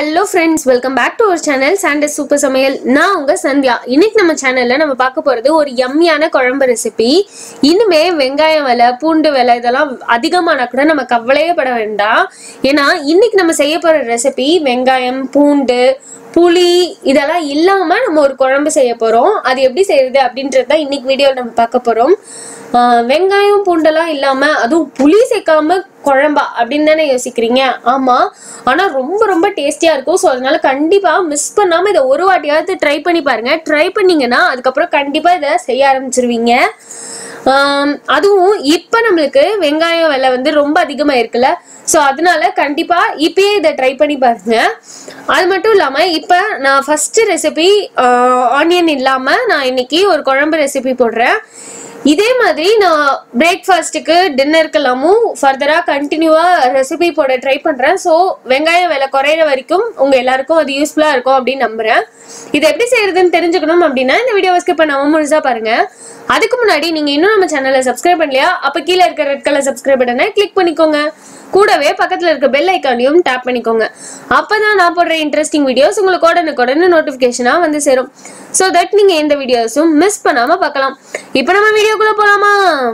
hello friends welcome back to our channel சாண்டஸ் super சமையல் நான் உங்க சந்தியா இன்னைக்கு நம்ம சேனல்ல நம்ம பார்க்க போறது ஒரு யம்மியான குழம்பு ரெசிபி இனிமே வெங்காயம் விலை பூண்டு விலை இதெல்லாம் அதிகமானா கூட நம்ம கவலையே பட வேண்டாம் ஏன்னா இன்னைக்கு நம்ம செய்ய போற ரெசிபி வெங்காயம் பூண்டு புளி இதெல்லாம் இல்லாம நம்ம ஒரு குழம்பு செய்ய போறோம் அது எப்படி செய்யறது அப்படின்றது தான் இன்னைக்கு வீடியோவில் நம்ம பார்க்க போறோம் ஆஹ் வெங்காயம் பூண்டெல்லாம் இல்லாம அதுவும் புளி சேர்க்காம குழம்பா அப்படின்னு தானே யோசிக்கிறீங்க ஆமா ஆனா ரொம்ப ரொம்ப டேஸ்டியா இருக்கும் ஸோ அதனால கண்டிப்பா மிஸ் பண்ணாம இதை ஒரு வாட்டியாவது ட்ரை பண்ணி பாருங்க ட்ரை பண்ணீங்கன்னா அதுக்கப்புறம் கண்டிப்பா இதை செய்ய ஆரம்பிச்சிருவீங்க ஆம், அதுவும் இப்ப நம்மளுக்கு வெங்காயம் விலை வந்து ரொம்ப அதிகமா இருக்குல்ல ஸோ அதனால கண்டிப்பா இப்பயே இதை ட்ரை பண்ணி பாருங்க அது மட்டும் இல்லாம இப்ப நான் ஃபர்ஸ்ட் ரெசிபி ஆனியன் இல்லாம நான் இன்னைக்கு ஒரு குழம்பு ரெசிபி போடுறேன் இதே மாதிரி நான் பிரேக்ஃபாஸ்ட்டுக்கு டின்னருக்கெல்லாமும் ஃபர்தராக கண்டினியூவாக ரெசிபி போட ட்ரை பண்ணுறேன் ஸோ வெங்காயம் விலை குறையிற வரைக்கும் உங்கள் எல்லாருக்கும் அது யூஸ்ஃபுல்லாக இருக்கும் அப்படின்னு நம்புகிறேன் இது எப்படி செய்யறதுன்னு தெரிஞ்சுக்கணும் அப்படின்னா இந்த வீடியோவை ஸ்கிப் பண்ணாமல் முழுசாக பாருங்க அதுக்கு முன்னாடி நீங்கள் இன்னும் நம்ம சேனலை சப்ஸ்கிரைப் பண்ணலையா அப்போ கீழே இருக்க ரெட் கலர் சப்ஸ்கிரைப் பட்டனை கிளிக் பண்ணிக்கோங்க கூடவே பக்கத்தில் இருக்க பெல் ஐக்கானையும் டேப் பண்ணிக்கோங்க அப்பதான் நான் போடுற இன்ட்ரெஸ்டிங் வீடியோஸ் உங்களுக்கு உடனுக்குடனே நோட்டிஃபிகேஷனாக வந்து சேரும் ஸோ தட் நீங்கள் எந்த வீடியோஸும் மிஸ் பண்ணாமல் பார்க்கலாம் இப்போ நம்ம வீடியோக்குள்ளே போகலாமா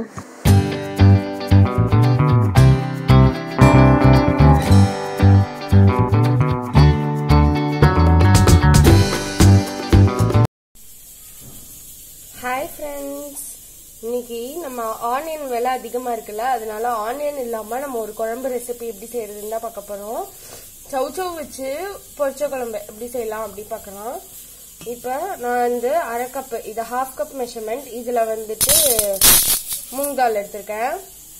ஹாய் ஃப்ரெண்ட்ஸ் இன்னைக்கு நம்ம ஆனியன் விலை அதிகமாக இருக்குல்ல அதனால ஆனியன் இல்லாமல் நம்ம ஒரு குழம்பு ரெசிபி எப்படி செய்யறதுன்னு தான் பார்க்க போகிறோம் சவுச்சவ் வச்சு பொரிச்ச குழம்பு எப்படி செய்யலாம் அப்படி பார்க்கலாம் இப்போ நான் வந்து அரை கப்பு இது ஹாஃப் கப் மெஷர்மெண்ட் இதில் வந்துட்டு மூங் தால் எடுத்திருக்கேன்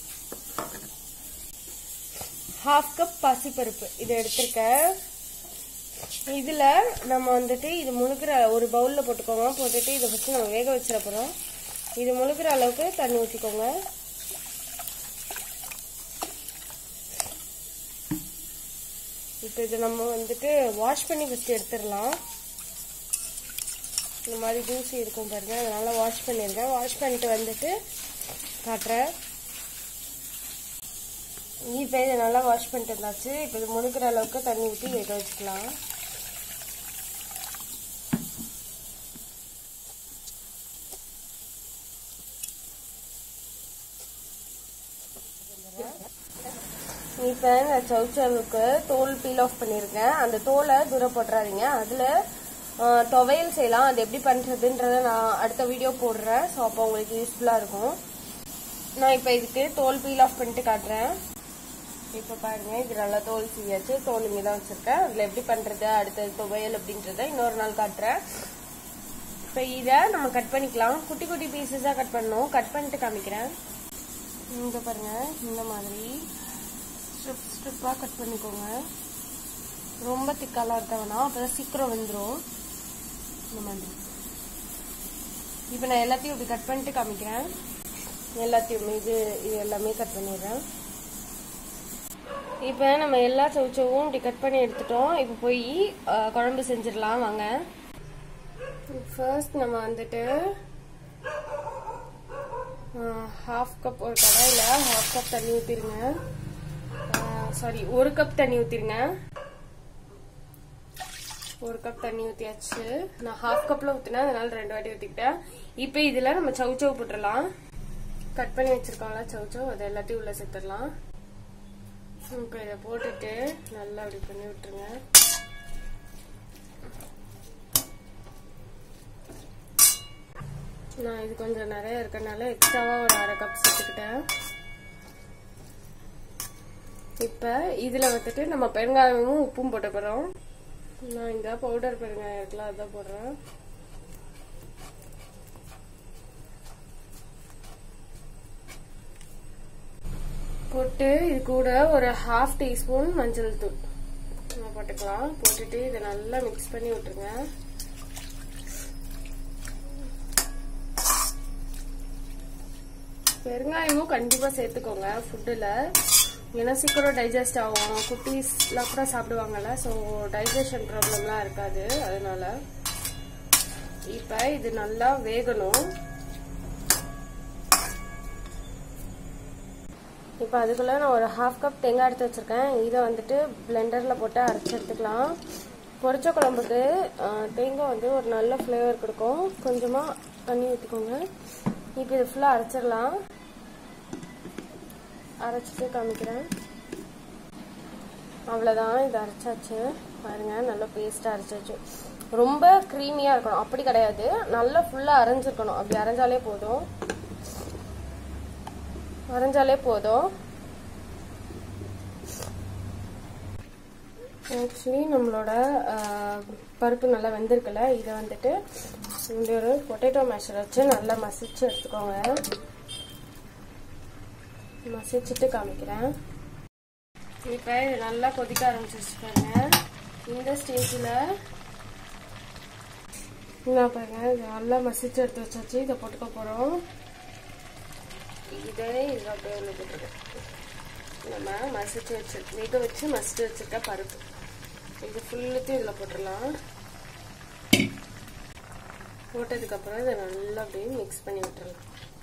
ஹாஃப் கப் பாசிப்பருப்பு இது எடுத்திருக்கேன் இதுல நம்ம வந்துட்டு இது முழுகிற ஒரு பவுல்ல போட்டுக்கோங்க போட்டுட்டு இதை ஃபர்ஸ்ட் நம்ம வேக வச்சிட போறோம் இது முழுகிற அளவுக்கு தண்ணி ஊற்றிக்கோங்க இப்போ இது நம்ம வந்துட்டு வாஷ் பண்ணி ஃபர்ஸ்ட் எடுத்துடலாம் இந்த மாதிரி தூசி இருக்கும் பாருங்க அதனால வாஷ் பண்ணிருக்கேன் வாஷ் பண்ணிட்டு வந்துட்டு காட்டுறேன் இப்போ இதை நல்லா வாஷ் பண்ணிட்டு இருந்தாச்சு இப்போ இது முழுக்கிற அளவுக்கு தண்ணி ஊற்றி வேக வச்சுக்கலாம் இப்போ இந்த சவுச்சவுக்கு தோல் பீல் ஆஃப் பண்ணியிருக்கேன் அந்த தோலை தூரம் போட்டுறாதீங்க அதில் துவையல் செய்யலாம் அது எப்படி பண்ணுறதுன்றத நான் அடுத்த வீடியோ போடுறேன் ஸோ அப்போ உங்களுக்கு யூஸ்ஃபுல்லாக இருக்கும் நான் இப்போ இதுக்கு தோல் பீல் ஆஃப் பண்ணிட்டு காட்டுறேன் இப்போ பாருங்க இது நல்லா தோல் சீவியாச்சு தோல் இங்கே தான் வச்சிருக்கேன் அதில் எப்படி பண்ணுறது அடுத்தது துவையல் அப்படின்றத இன்னொரு நாள் காட்டுறேன் இப்போ இதை நம்ம கட் பண்ணிக்கலாம் குட்டி குட்டி பீசஸாக கட் பண்ணணும் கட் பண்ணிட்டு காமிக்கிறேன் இங்கே பாருங்க இந்த மாதிரி ஸ்ட்ரிப் ஸ்ட்ரிப்பாக கட் பண்ணிக்கோங்க ரொம்ப திக்காலாம் இருக்க வேணாம் அப்போ தான் சீக்கிரம் வந்துடும் இந்த மாதிரி இப்போ நான் எல்லாத்தையும் இப்படி கட் பண்ணிட்டு காமிக்கிறேன் எல்லாத்தையும் இது இது எல்லாமே கட் பண்ணிடுறேன் இப்போ நம்ம எல்லா சவுச்சவும் இப்படி கட் பண்ணி எடுத்துட்டோம் இப்போ போய் அஹ், குழம்பு செஞ்சிடலாம் வாங்க ஃபர்ஸ்ட் நம்ம வந்துட்டு ஹாஃப் கப் ஒரு கடாயில் ஹாஃப் கப் தண்ணி ஊற்றிருங்க சாரி ஒரு கப் தண்ணி ஊற்றிருங்க ஒரு கப் தண்ணி ஊற்றியாச்சு நான் ஹாஃப் கப்பில் ஊற்றினேன் அதனால ரெண்டு வாட்டி ஊற்றிக்கிட்டேன் இப்போ இதில் நம்ம சவுச்சவ் போட்டுடலாம் கட் பண்ணி வச்சிருக்கோம்ல சவுச்சவ் அதை எல்லாத்தையும் உள்ள சேர்த்துடலாம் இப்போ இதை போட்டுட்டு நல்லா அப்படி பண்ணி விட்டுருங்க நான் இது கொஞ்சம் நிறைய இருக்கனால எக்ஸ்ட்ராவா ஒரு அரை கப் சேர்த்துக்கிட்டேன் இப்போ இதில் வந்துட்டு நம்ம பெருங்காயமும் உப்பும் போட்ட போகிறோம் நான் இந்த பவுடர் பெருங்காயம் இருக்குல்ல அதான் போடுறேன் போட்டு இது கூட ஒரு ஹாஃப் டீஸ்பூன் மஞ்சள் தூள் நம்ம போட்டுக்கலாம் போட்டுட்டு இதை நல்லா மிக்ஸ் பண்ணி விட்டுருங்க பெருங்காயமும் கண்டிப்பா சேர்த்துக்கோங்க ஃபுட்டில் ஏன்னா சீக்கிரம் டைஜஸ்ட் ஆகும் குட்டீஸ்லாம் கூட சாப்பிடுவாங்கல்ல ஸோ டைஜஷன் ப்ராப்ளம்லாம் இருக்காது அதனால இப்போ இது நல்லா வேகணும் இப்போ அதுக்குள்ளே நான் ஒரு ஹாஃப் கப் தேங்காய் எடுத்து வச்சுருக்கேன் இதை வந்துட்டு பிளெண்டரில் போட்டு அரைச்சி எடுத்துக்கலாம் பொரிச்ச குழம்புக்கு ஆ, தேங்காய் வந்து ஒரு நல்ல ஃப்ளேவர் கொடுக்கும் கொஞ்சமாக தண்ணி ஊற்றிக்கோங்க இப்போ இது ஃபுல்லாக அரைச்சிடலாம் அரைச்சிட்டு காமிக்கிறேன் அவ்வளோதான் இது அரைச்சாச்சு பாருங்க நல்லா பேஸ்ட்டாக அரைச்சாச்சு ரொம்ப க்ரீமியாக இருக்கணும் அப்படி கிடையாது நல்லா ஃபுல்லாக அரைஞ்சிருக்கணும் அப்படி அரைஞ்சாலே போதும் அரைஞ்சாலே போதும் ஆக்சுவலி நம்மளோட ஆஹ், பருப்பு நல்லா வெந்திருக்குல்ல இதை வந்துட்டு இந்த ஒரு பொட்டேட்டோ மேஷர் வச்சு நல்லா மசிச்சு எடுத்துக்கோங்க மசிச்சுட்டு காமிக்கிறேன் இப்போ இது நல்லா கொதிக்க ஆரம்பிச்சிருச்சு பாருங்க இந்த ஸ்டேஜில் என்ன பாருங்க இது நல்லா மசிச்சு எடுத்து வச்சாச்சு இதை போட்டுக்க போகிறோம் இதே இது அப்படியே உள்ள போட்டுருக்கோம் நம்ம மசிச்சு வச்சு வேக வச்சு மசிச்சு வச்சிருக்க பருப்பு இது ஃபுல்லுத்தையும் இதில் போட்டுடலாம் போட்டதுக்கப்புறம் இதை நல்லா அப்படியே மிக்ஸ் பண்ணி விட்டுறலாம்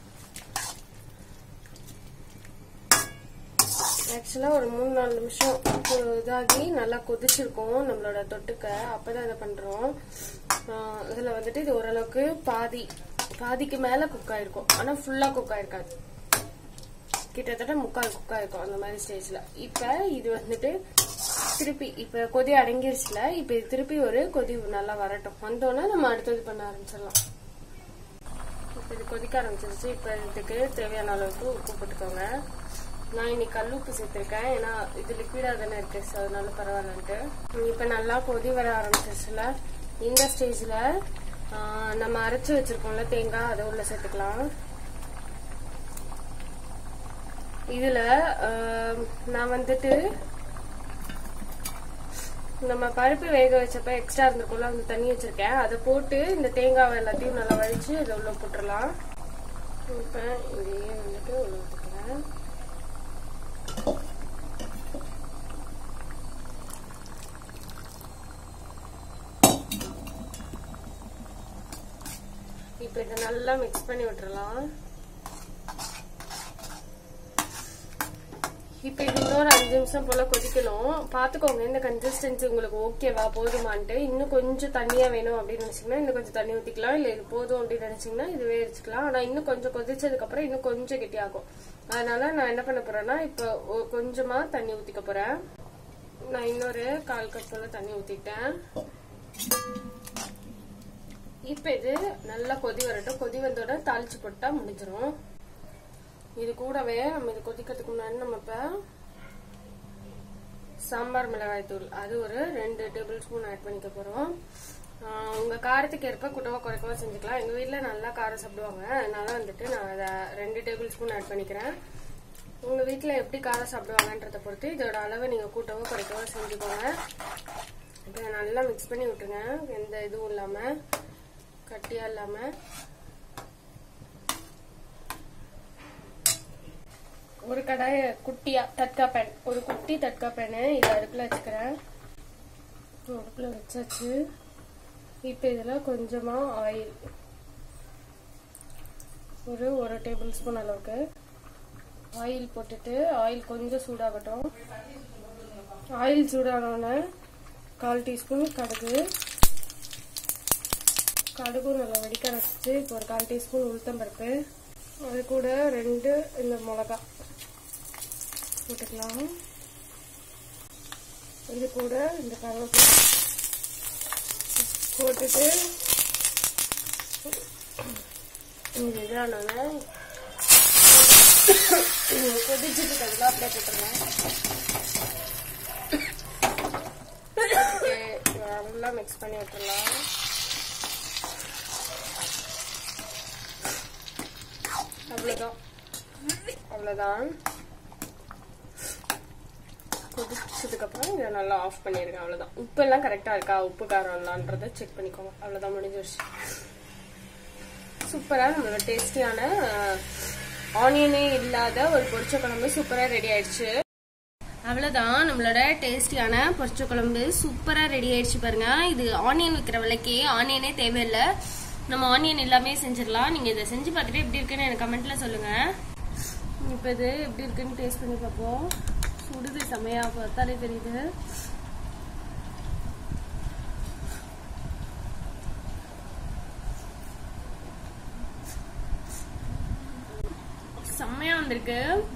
ஆக்சுவலாக ஒரு மூணு நாலு நிமிஷம் கொ- இதாகி நல்லா கொதிச்சிருக்கும் நம்மளோட தொட்டுக்க அப்பதான் இதை பண்ணுறோம் இதில் வந்துட்டு இது ஓரளவுக்கு பாதி பாதிக்கு மேலே குக் ஆயிருக்கும் ஆனால் ஃபுல்லாக குக் ஆயிருக்காது கிட்டத்தட்ட முக்கால் குக் ஆயிருக்கும் அந்த மாதிரி ஸ்டேஜ்ல இப்ப இது வந்துட்டு திருப்பி இப்ப கொதி அடங்கிருச்சுல இப்ப இது திருப்பி ஒரு கொதி நல்லா வரட்டும் வந்தோடனே நம்ம அடுத்தது பண்ண ஆரம்பிச்சிடலாம் இப்ப இது கொதிக்க ஆரம்பிச்சிருச்சு இப்ப இதுக்கு தேவையான அளவுக்கு உப்பு போட்டுக்கோங்க நான் இன்னைக்கு கல் உப்பு சேர்த்திருக்கேன் ஏன்னா இது லிக்விடா தானே இருக்கு ஸோ அதனால பரவாயில்லன்ட்டு இப்ப நல்லா கொதி வர ஆரம்பிச்சிருச்சுல இந்த ஸ்டேஜ்ல நம்ம அரைச்சு வச்சிருக்கோம்ல தேங்காய் அதை உள்ள சேர்த்துக்கலாம் இதுல ஆம், நான் வந்துட்டு நம்ம பருப்பு வேக வச்சப்ப எக்ஸ்ட்ரா இருந்திருக்கும்ல அந்த தண்ணி வச்சிருக்கேன் அதை போட்டு இந்த தேங்காவை எல்லாத்தையும் நல்லா வடிச்சு இதை உள்ள போட்டுடலாம் இப்ப இதையே வந்துட்டு உள்ள ஊற்றிக்கிறேன் இப்ப இதை நல்லா மிக்ஸ் பண்ணி விட்டுறலாம் இப்ப இது இன்னொரு அஞ்சு நிமிஷம் போல கொதிக்கணும் பாத்துக்கோங்க இந்த கன்சிஸ்டன்சி உங்களுக்கு ஓகேவா போதுமான்ட்டு இன்னும் கொஞ்சம் தண்ணியா வேணும் அப்படின்னு நினைச்சீங்கன்னா இன்னும் கொஞ்சம் தண்ணி ஊத்திக்கலாம் இல்ல இது போதும் அப்படின்னு நினைச்சீங்கன்னா இதுவே வச்சுக்கலாம் ஆனா இன்னும் கொஞ்சம் கொதிச்சதுக்கு அப்புறம் இன்னும் கொஞ்சம் கெட்டியாகும் அதனால நான் என்ன பண்ண போறேன்னா இப்போ ஒ- கொஞ்சமா தண்ணி ஊத்திக்க போறேன் நான் இன்னொரு கால் கப் போல தண்ணி ஊத்திட்டேன் இப்ப இது நல்லா கொதி வரட்டும் கொதி வந்தோட தாளிச்சு போட்டா முடிஞ்சிரும் இது கூடவே நம்ம இது கொதிக்கிறதுக்கு முன்னாடி நம்ம இப்ப சாம்பார் மிளகாய் தூள் அது ஒரு ரெண்டு டேபிள் ஸ்பூன் ஆட் பண்ணிக்க போறோம் ஆஹ் உங்க காரத்துக்கு ஏற்ப குட்டவா குறைக்கவா செஞ்சுக்கலாம் எங்க வீட்ல நல்லா காரம் சாப்பிடுவாங்க அதனால வந்துட்டு நான் அதை ரெண்டு டேபிள் ஸ்பூன் ஆட் பண்ணிக்கிறேன் உங்க வீட்ல எப்படி காரம் சாப்பிடுவாங்கன்றத பொறுத்து இதோட அளவை நீங்க கூட்டவோ குறைக்கவோ செஞ்சுக்கோங்க இப்போ இதை நல்லா மிக்ஸ் பண்ணி விட்டுருங்க எந்த இதுவும் இல்லாம கட்டியா இல்லாம ஒரு கடாய குட்டியா தட்கா பேன் ஒரு குட்டி தட்கா பேனு இதை அடுப்புல வச்சுக்கிறேன் அடுப்புல வச்சாச்சு இப்போ இதுல கொஞ்சமா ஆயில் ஒரு ஒரு டேபிள் ஸ்பூன் அளவுக்கு ஆயில் போட்டுட்டு ஆயில் கொஞ்சம் சூடாகட்டும் ஆயில் சூடானோடனே கால் டீஸ்பூன் கடுகு கடுகு நல்லா வெடிக்க ஆரம்பிச்சு இப்போ ஒரு கால் டீஸ்பூன் உளுத்தம்பருப்பு அது கூட ரெண்டு இந்த மிளகா போட்டுக்கலாம் இது கூட இந்த கருவேப்பிலை போட்டுட்டு இது இதானோடனே கொதிச்சுட்டு கதுலாம் அப்படியே போட்டுருங்க Okay, நல்லா மிக்ஸ் பண்ணி விட்டுறலாம் அவ்வளோதான் அவ்வளோதான் கொதிச்சதுக்கப்புறம் இதை நல்லா ஆஃப் பண்ணிடுங்க அவ்வளோதான் உப்பு எல்லாம் கரெக்டாக இருக்கா உப்பு காரம் இல்லான்றதை செக் பண்ணிக்கோங்க அவ்வளோதான் முடிஞ்சிருச்சு சூப்பராக நம்மளோட டேஸ்டியான ஆனியனே இல்லாத ஒரு பொரிச்ச குழம்பு சூப்பராக ரெடி ஆயிடுச்சு அவ்வளோதான் நம்மளோட டேஸ்டியான பொரிச்ச குழம்பு சூப்பராக ரெடி ஆயிடுச்சு பாருங்க இது ஆனியன் விற்கிற விலைக்கு ஆனியனே தேவையில்லை நம்ம ஆனியன் எல்லாமே செஞ்சிடலாம் நீங்கள் இதை செஞ்சு பார்த்துட்டு எப்படி இருக்குன்னு எனக்கு கமெண்ட்ல சொல்லுங்க இப்போ இது எப்படி இருக்குன்னு டேஸ்ட் பண்ணி பார்ப்போம் சுடுது செமையா பார்த்தாலே தெரியுது செம்மையா வந்திருக்கு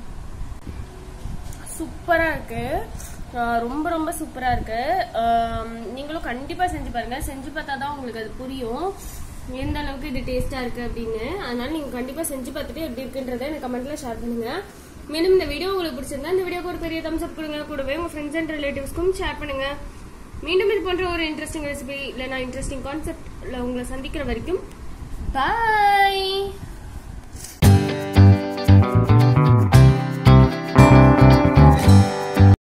சூப்பரா இருக்கு ஆஹ் ரொம்ப ரொம்ப சூப்பரா இருக்கு ஆம், நீங்களும் கண்டிப்பா செஞ்சு பாருங்க செஞ்சு பார்த்தா தான் உங்களுக்கு அது புரியும் எந்த அளவுக்கு இது டேஸ்டா இருக்கு அப்படின்னு அதனால நீங்க கண்டிப்பா செஞ்சு பார்த்துட்டு எப்படி இருக்குன்றதை எனக்கு கமெண்ட்ல ஷேர் பண்ணுங்க மேலும் இந்த வீடியோ உங்களுக்கு பிடிச்சிருந்தா இந்த வீடியோக்கு ஒரு பெரிய தம்ஸ் அப் கொடுங்க கூடவே உங்க ஃப்ரெண்ட்ஸ் அண்ட் ரிலேட்டிவ்ஸ்க்கும் ஷேர் பண்ணுங்க மீண்டும் இது போன்ற ஒரு இன்ட்ரெஸ்டிங் ரெசிபி இல்லைனா இன்ட்ரெஸ்டிங் கான்செப்ட்ல உங்களை சந்திக்கிற வரைக்கும் பாய்